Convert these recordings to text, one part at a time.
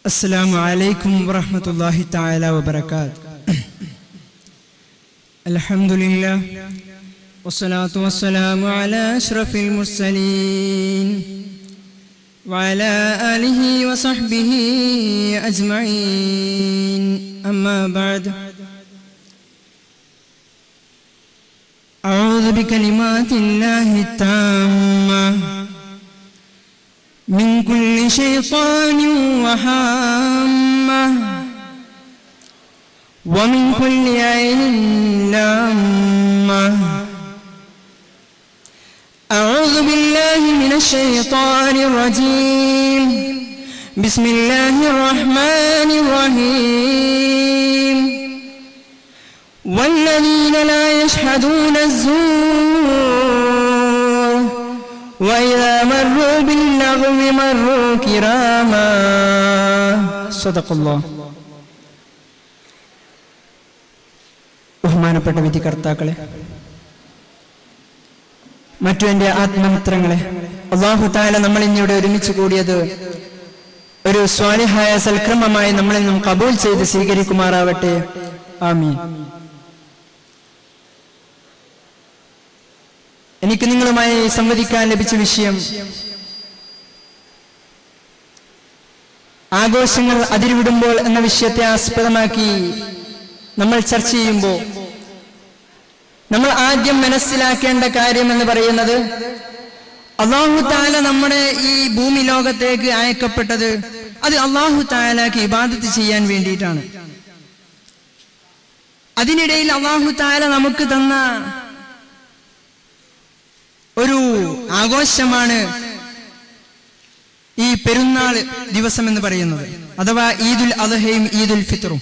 السلام عليكم ورحمة الله تعالى وبركاته الحمد لله والصلاة والسلام على أشرف المرسلين وعلى آله وصحبه أجمعين أما بعد أعوذ بكلمات الله التامة من كل شيطان وهامة ومن كل عين لامة أعوذ بالله من الشيطان الرجيم بسم الله الرحمن الرحيم والذين لا يشهدون الزور وإذا مروا باللغو مروا كراما صدق الله ബഹുമാനപ്പെട്ട വിധികർത്താക്കളെ മറ്റു എൻ്റെ ആത്മമിത്രങ്ങളെ അള്ളാഹു താല നമ്മൾ ഇന്നിവിടെ ഒരുമിച്ച് കൂടിയത് ഒരു സ്വാലിഹായ സൽക്രമമായി നമ്മളിൽ നിന്നും കബൂൽ ചെയ്ത് സ്വീകരിക്കുമാറാവട്ടെ ആമീൻ എനിക്ക് നിങ്ങളുമായി സംവദിക്കാൻ ലഭിച്ച വിഷയം ആഘോഷങ്ങൾ അതിരുവിടുമ്പോൾ എന്ന വിഷയത്തെ ആസ്പദമാക്കി നമ്മൾ ചർച്ച ചെയ്യുമ്പോൾ നമ്മൾ ആദ്യം മനസ്സിലാക്കേണ്ട കാര്യം എന്ന് പറയുന്നത് അള്ളാഹു താല നമ്മുടെ ഈ ഭൂമി ലോകത്തേക്ക് അയക്കപ്പെട്ടത് അത് അള്ളാഹു താലാക്ക് ഇബാദത്ത് ചെയ്യാൻ വേണ്ടിയിട്ടാണ് അതിനിടയിൽ അള്ളാഹു താല നമുക്ക് തന്ന ഒരു ആഘോഷമാണ് ഈ പെരുന്നാൾ ദിവസം എന്ന് പറയുന്നത് അഥവാ ഈദുൽ അദ്ഹയും ഈദുൽ ഫിത്തറും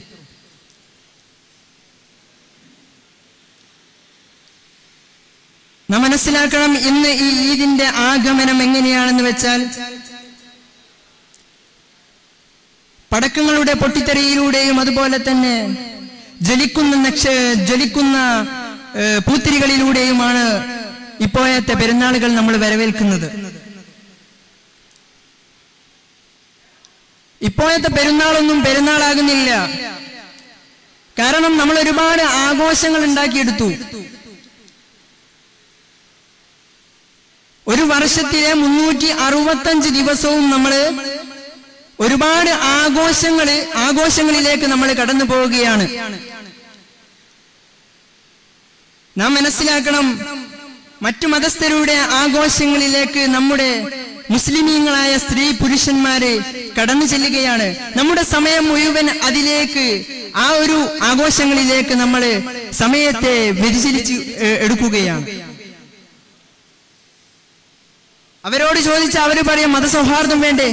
നാം മനസ്സിലാക്കണം ഇന്ന് ഈ ഈദിന്റെ ആഗമനം എങ്ങനെയാണെന്ന് വെച്ചാൽ പടക്കങ്ങളുടെ പൊട്ടിത്തെറിയിലൂടെയും അതുപോലെ തന്നെ ജ്വലിക്കുന്ന നക്ഷ ജ്വലിക്കുന്ന ഏഹ്, പൂത്തിരികളിലൂടെയുമാണ് ഇപ്പോഴത്തെ പെരുന്നാളുകൾ നമ്മൾ വരവേൽക്കുന്നത് ഇപ്പോഴത്തെ പെരുന്നാളൊന്നും പെരുന്നാളാകുന്നില്ല കാരണം നമ്മൾ ഒരുപാട് ആഘോഷങ്ങൾ ഉണ്ടാക്കിയെടുത്തു ഒരു വർഷത്തിലെ മുന്നൂറ്റി അറുപത്തഞ്ച് ദിവസവും നമ്മൾ ഒരുപാട് ആഘോഷങ്ങള് ആഘോഷങ്ങളിലേക്ക് നമ്മൾ കടന്നു പോവുകയാണ് നാം മനസ്സിലാക്കണം മറ്റു മതസ്ഥരുടെ ആഘോഷങ്ങളിലേക്ക് നമ്മുടെ മുസ്ലിമീങ്ങളായ സ്ത്രീ പുരുഷന്മാര് കടന്നു ചെല്ലുകയാണ് നമ്മുടെ സമയം മുഴുവൻ അതിലേക്ക് ആ ഒരു ആഘോഷങ്ങളിലേക്ക് നമ്മൾ സമയത്തെ വ്യതിചലിച്ച് ഏഹ്, എടുക്കുകയാണ് അവരോട് ചോദിച്ച അവര് പറയും മതസൗഹാർദ്ദം വേണ്ടേ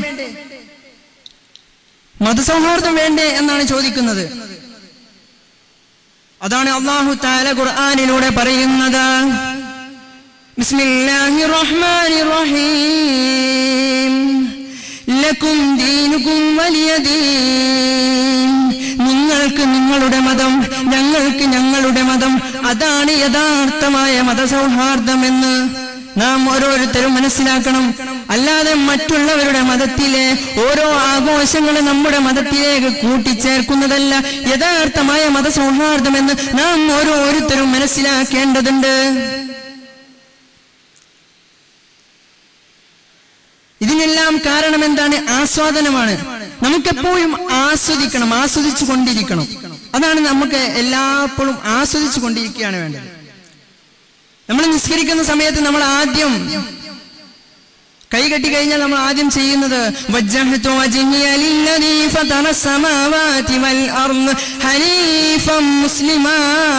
മതസൗഹാർദ്ദം വേണ്ടേ എന്നാണ് ചോദിക്കുന്നത് അതാണ് അള്ളാഹു താല ഖുർആാനിലൂടെ പറയുന്നത് ബിസ്മില്ലാഹിർ റഹ്മാനിർ റഹീം ലക്കും ദീനുക്കും വലിയ ദീൻ നിങ്ങൾക്ക് നിങ്ങളുടെ മതം ഞങ്ങൾക്ക് ഞങ്ങളുടെ മതം അതാണ് യഥാർത്ഥമായ മതസൗഹാർദ്ദമെന്ന് നാം ഓരോരുത്തരും മനസ്സിലാക്കണം അല്ലാതെ മറ്റുള്ളവരുടെ മതത്തിലെ ഓരോ ആഘോഷങ്ങളും നമ്മുടെ മതത്തിലേക്ക് കൂട്ടിച്ചേർക്കുന്നതല്ല യഥാർത്ഥമായ മതസൗഹാർദ്ദമെന്ന് നാം ഓരോരുത്തരും മനസ്സിലാക്കേണ്ടതുണ്ട് ഇതിനെല്ലാം കാരണം എന്താണ് ആസ്വാദനമാണ് നമുക്കെപ്പോഴും ആസ്വദിക്കണം ആസ്വദിച്ചു കൊണ്ടിരിക്കണം അതാണ് നമുക്ക് എല്ലായ്പ്പോഴും ആസ്വദിച്ചു കൊണ്ടിരിക്കുകയാണ് വേണ്ടത് നമ്മൾ നിസ്കരിക്കുന്ന സമയത്ത് നമ്മൾ ആദ്യം കൈ കെട്ടി കഴിഞ്ഞാൽ നമ്മൾ ആദ്യം ചെയ്യുന്നത് വജ്ജഹ്തു വജ്ഹിയ ലില്ലദീ ഫതറ السماوات والأرض حنيفا مسلما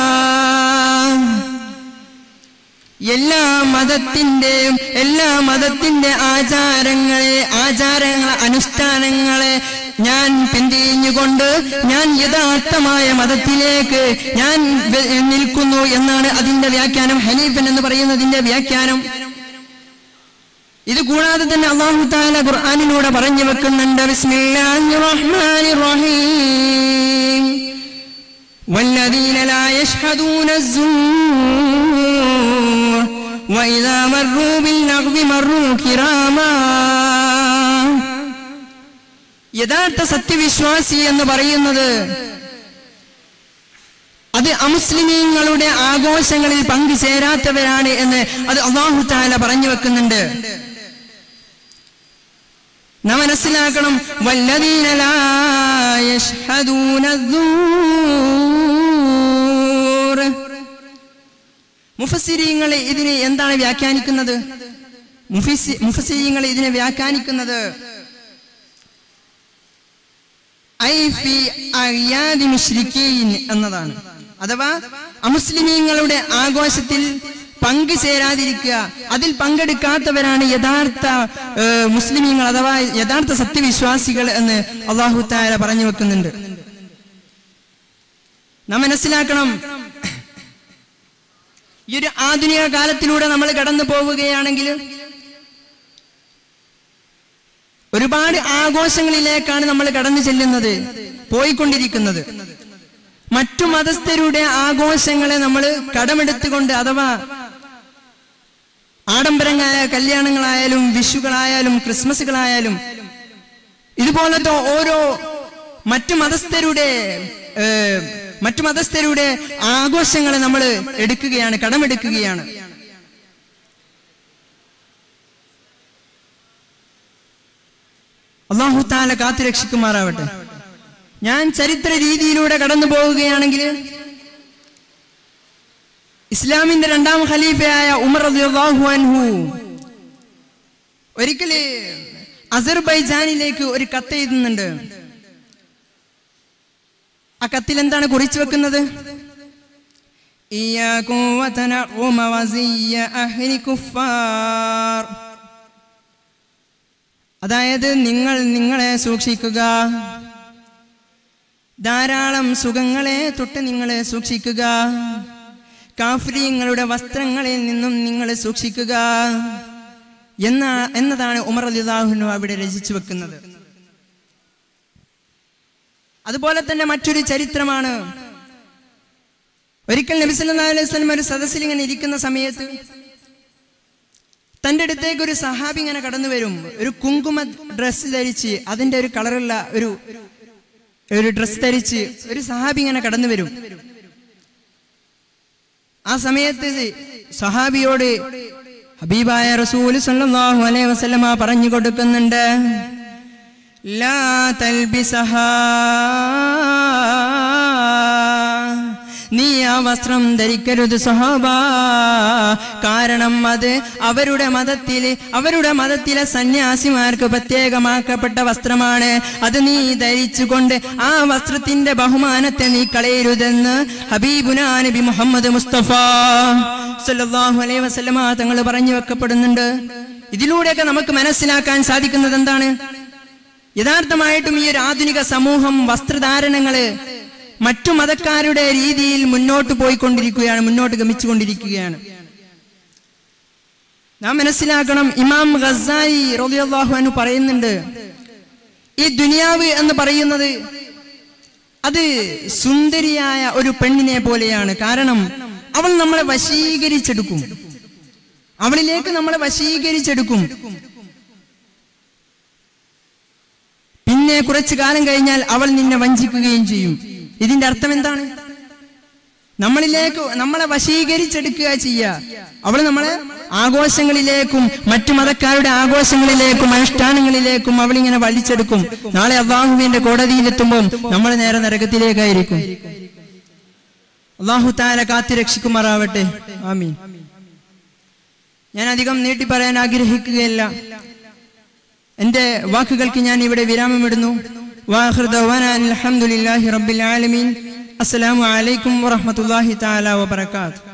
എല്ലാ മതത്തിന്റെയും എല്ലാ മതത്തിന്റെ ആചാരങ്ങളെ ആചാരങ്ങളെ അനുഷ്ഠാനങ്ങളെ ഞാൻ പിന്തിരിഞ്ഞുകൊണ്ട് ഞാൻ യഥാർത്ഥമായ മതത്തിലേക്ക് ഞാൻ വെ- നിൽക്കുന്നു എന്നാണ് അതിന്റെ വ്യാഖ്യാനം ഹനീഫൻ എന്ന് പറയുന്നതിന്റെ വ്യാഖ്യാനം ഇത് കൂടാതെ തന്നെ അള്ളാഹു താല ഖുർആാനിലൂടെ പറഞ്ഞു വെക്കുന്നുണ്ട് ബിസ്മില്ലാഹിർ റഹ്മാനിർ റഹീം والذين لا يشهدون الزور وإذا مروا باللغو مروا كراما യഥാർത്ഥ സത്യവിശ്വാസി എന്ന് പറയുന്നത് അത് അമുസ്ലിമീങ്ങളുടെ ആഘോഷങ്ങളിൽ പങ്കുചേരാത്തവരാണ് എന്ന് അത് അള്ളാഹു താല പറഞ്ഞു വെക്കുന്നുണ്ട് നാം മനസ്സിലാക്കണം വല്ലദീന ലാ യശ്ഹദൂന الزور. മുഫസ്സിരീങ്ങൾ ഇതിനെ എന്താണ് വ്യാഖ്യാനിക്കുന്നത് മുഫിസി- മുഫസ്സിരീങ്ങൾ ഇതിനെ വ്യാഖ്യാനിക്കുന്നത് ഐ ഫി അയ്യാദി മുശ്രിക്കീൻ എന്നതാണ് അഥവാ അമുസ്ലിമീങ്ങളുടെ ആഘോഷത്തിൽ പങ്കുചേരാതിരിക്കുക അതിൽ പങ്കെടുക്കാത്തവരാണ് യഥാർത്ഥ ഏഹ്, മുസ്ലിമീങ്ങൾ അഥവാ യഥാർത്ഥ സത്യവിശ്വാസികൾ എന്ന് അള്ളാഹു താര പറഞ്ഞു വെക്കുന്നുണ്ട് നാം മനസ്സിലാക്കണം ഈ ഒരു ആധുനിക കാലത്തിലൂടെ നമ്മൾ കടന്നു പോവുകയാണെങ്കിൽ ഒരുപാട് ആഘോഷങ്ങളിലേക്കാണ് നമ്മൾ കടന്നു ചെല്ലുന്നത് പോയിക്കൊണ്ടിരിക്കുന്നത് മറ്റു മതസ്ഥരുടെ ആഘോഷങ്ങളെ നമ്മൾ കടമെടുത്തുകൊണ്ട് അഥവാ ആഡംബരങ്ങളായ കല്യാണങ്ങളായാലും വിഷുകളായാലും ക്രിസ്മസുകളായാലും ഇതുപോലത്തെ ഓരോ മറ്റു മതസ്ഥരുടെ ഏഹ്, മറ്റു മതസ്ഥരുടെ ആഘോഷങ്ങളെ നമ്മൾ എടുക്കുകയാണ് കടമെടുക്കുകയാണ് അള്ളാഹു താല കാത്തു രക്ഷിക്കുമാറാവട്ടെ ഞാൻ ചരിത്ര രീതിയിലൂടെ കടന്നു പോവുകയാണെങ്കിൽ ഇസ്ലാമിന്റെ രണ്ടാം ഖലീഫയായ ഉമർ റളിയല്ലാഹു അൻഹു ഒരിക്കല് അസർബൈജാനിലേക്ക് ഒരു കത്ത് എഴുതുന്നുണ്ട് ആ കത്തിൽ എന്താണ് കുറിച്ചു വെക്കുന്നത് ഇയ്യാകും വതനഉമ വസിയ്യ അഹ്ലി കുഫാർ അതായത് നിങ്ങൾ നിങ്ങളെ സൂക്ഷിക്കുക ധാരാളം സുഖങ്ങളെ തൊട്ട് നിങ്ങളെ സൂക്ഷിക്കുക കാഫ്രീങ്ങളുടെ വസ്ത്രങ്ങളിൽ നിന്നും നിങ്ങൾ സൂക്ഷിക്കുക എന്ന എന്നതാണ് ഉമർ അലിദാഹുനു അവിടെ രചിച്ചു വെക്കുന്നത് അതുപോലെ തന്നെ മറ്റൊരു ചരിത്രമാണ് ഒരിക്കൽ നബി സല്ലല്ലാഹു അലൈഹി വസല്ലം ഒരു സദസ്സിൽ ഇങ്ങനെ ഇരിക്കുന്ന സമയത്ത് തന്റെ അടുത്തേക്ക് ഒരു സഹാബി ഇങ്ങനെ കടന്നു വരും ഒരു കുങ്കുമ ഡ്രസ്സ് ധരിച്ച് അതിന്റെ ഒരു കളറുള്ള ഒരു ഒരു ഡ്രസ്സ് ധരിച്ച് ഒരു സഹാബി ഇങ്ങനെ കടന്നു വരും ആ സമയത്ത് സഹാബിയോട് ഹബീബായ റസൂൽ സല്ലല്ലാഹു അലൈഹി വസല്ലമ പറഞ്ഞു കൊടുക്കുന്നുണ്ട് ലാ തൽബിസഹാ നീ ആ വസ്ത്രം ധരിക്കരുത് സഹാബ കാരണം അത് അവരുടെ മതത്തിൽ അവരുടെ മതത്തിലെ സന്യാസിമാർക്ക് പ്രത്യേകമാക്കപ്പെട്ട വസ്ത്രമാണ് അത് നീ ധരിച്ചുകൊണ്ട് ആ വസ്ത്രത്തിന്റെ ബഹുമാനത്തെ നീ കളയരുതെന്ന് ഹബീബുനാ നബി മുഹമ്മദ് മുസ്തഫ സല്ലല്ലാഹു അലൈഹി വസല്ലമ തങ്ങൾ പറഞ്ഞു വെക്കപ്പെടുന്നുണ്ട് ഇതിലൂടെയൊക്കെ നമുക്ക് മനസ്സിലാക്കാൻ സാധിക്കുന്നത് എന്താണ് യഥാർത്ഥമായിട്ടും ഈ ഒരു ആധുനിക സമൂഹം വസ്ത്രധാരണങ്ങള് മറ്റു മതക്കാരുടെ രീതിയിൽ മുന്നോട്ട് പോയിക്കൊണ്ടിരിക്കുകയാണ് മുന്നോട്ട് ഗമിച്ചുകൊണ്ടിരിക്കുകയാണ് നാം മനസ്സിലാക്കണം ഇമാം ഖസായി റളിയല്ലാഹു അൻഹു പറയുന്നുണ്ട് ഈ ദുനിയാവ് എന്ന് പറയുന്നത് അത് സുന്ദരിയായ ഒരു പെണ്ണിനെ പോലെയാണ് കാരണം അവൾ നമ്മളെ വശീകരിച്ചെടുക്കും അവളിലേക്ക് നമ്മളെ വശീകരിച്ചെടുക്കും പിന്നെ കുറച്ചു കാലം കഴിഞ്ഞാൽ അവൾ നിന്നെ വഞ്ചിക്കുകയും ചെയ്യും ഇതിന്റെ അർത്ഥം എന്താണ് നമ്മളിലേക്ക് നമ്മളെ വശീകരിച്ചെടുക്കുക ചെയ്യുക അവൾ നമ്മളെ ആഘോഷങ്ങളിലേക്കും മറ്റു മതക്കാരുടെ ആഘോഷങ്ങളിലേക്കും അനുഷ്ഠാനങ്ങളിലേക്കും അവളിങ്ങനെ വലിച്ചെടുക്കും നാളെ അള്ളാഹുവിന്റെ കോടതിയിലെത്തുമ്പോൾ നമ്മൾ നേരെ നരകത്തിലേക്കായിരിക്കും അള്ളാഹു താല കാത്തി രക്ഷിക്കുമാറാവട്ടെ ആമീൻ ഞാൻ അധികം നീട്ടി പറയാൻ ആഗ്രഹിക്കുകയല്ല എന്റെ വാക്കുകൾക്ക് ഞാൻ ഇവിടെ വിരാമമിടുന്നു വാഹിർ ദഅ്വാനാ അൽഹംദുലില്ലാഹി റബ്ബിൽ ആലമീൻ അസ്സലാമു അലൈക്കും വറഹ്മത്തുള്ളാഹി തആല വബറകാതുഹു